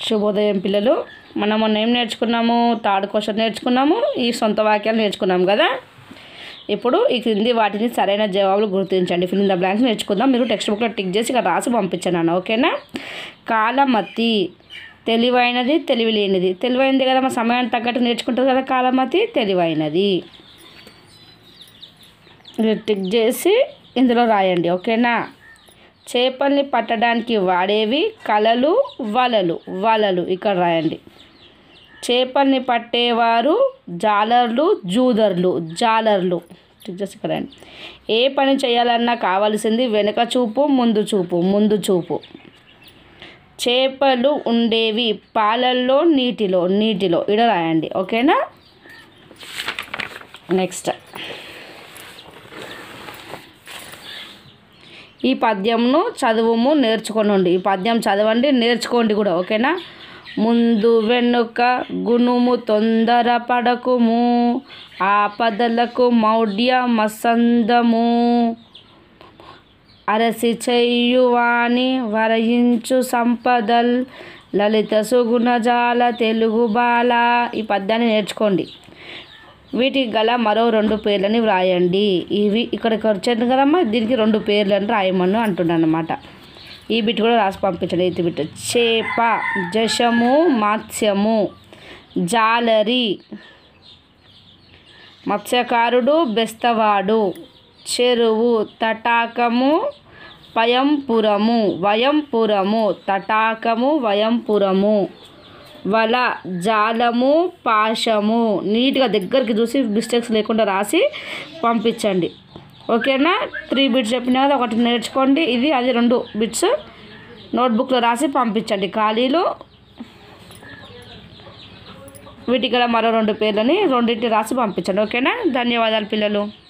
శుభోదయం పిల్లలు మనం మొన్న ఏం నేర్చుకున్నాము థర్డ్ క్వశ్చన్ నేర్చుకున్నాము ఈ సొంత వాక్యాలు నేర్చుకున్నాం కదా ఇప్పుడు ఈ క్రింది వాటిని సరైన జవాబులు గుర్తించండి ఫిల్ ఇన్ ద బ్లాంక్స్ నేర్చుకుందాం మీరు టెక్స్ట్ బుక్లో టిక్ చేసి ఇక్కడ రాసి పంపించాను అన్న ఓకేనా కాలమతి తెలివైనది తెలివి లేనిది తెలివైనది కదా మా సమయానికి తగ్గట్టు నేర్చుకుంటుంది కదా కాలమతి తెలివైనది మీరు టిక్ చేసి ఇందులో రాయండి ఓకేనా చేపల్ని పట్టడానికి వాడేవి కలలు వలలు వలలు ఇక్కడ రాయండి చేపల్ని పట్టేవారు జాలర్లు జూదర్లు జాలర్లు టిక్ చేసి ఇక్కడ రాయండి ఏ పని చేయాలన్నా కావాల్సింది వెనుక చూపు ముందు చూపు ముందు చూపు చేపలు ఉండేవి పాలల్లో నీటిలో నీటిలో ఇడ రాయండి ఓకేనా నెక్స్ట్ ఈ పద్యంను చదువుము నేర్చుకోనండి ఈ పద్యం చదవండి నేర్చుకోండి కూడా ఓకేనా ముందు వెనుక గుణుము తొందర పడకుము ఆపదలకు మౌఢ్య మసందము అరసి చెయ్యువాని వరయించు సంపదల్ లలిత సుగుణజాల తెలుగు బాల ఈ పద్యాన్ని నేర్చుకోండి వీటికి గల మరో రెండు పేర్లని వ్రాయండి ఇవి ఇక్కడికి వచ్చాను కదమ్మా దీనికి రెండు పేర్లను రాయమను అంటున్నాను అనమాట ఈ బిట్ కూడా రాసి పంపించండి ఇది బిట్ చేప జశము మత్స్యము జాలరి మత్స్యకారుడు బెస్తవాడు చెరువు తటాకము పయంపురము వయంపురము తటాకము వయంపురము వల జాలము పాశము నీట్గా దగ్గరికి చూసి మిస్టేక్స్ లేకుండా రాసి పంపించండి ఓకేనా త్రీ బిట్స్ చెప్పిన కదా ఒకటి నేర్చుకోండి ఇది అది రెండు బిట్స్ నోట్బుక్లో రాసి పంపించండి ఖాళీలు వీటికి గల మరో రెండు పేర్లని రెండింటి రాసి పంపించండి ఓకేనా ధన్యవాదాలు పిల్లలు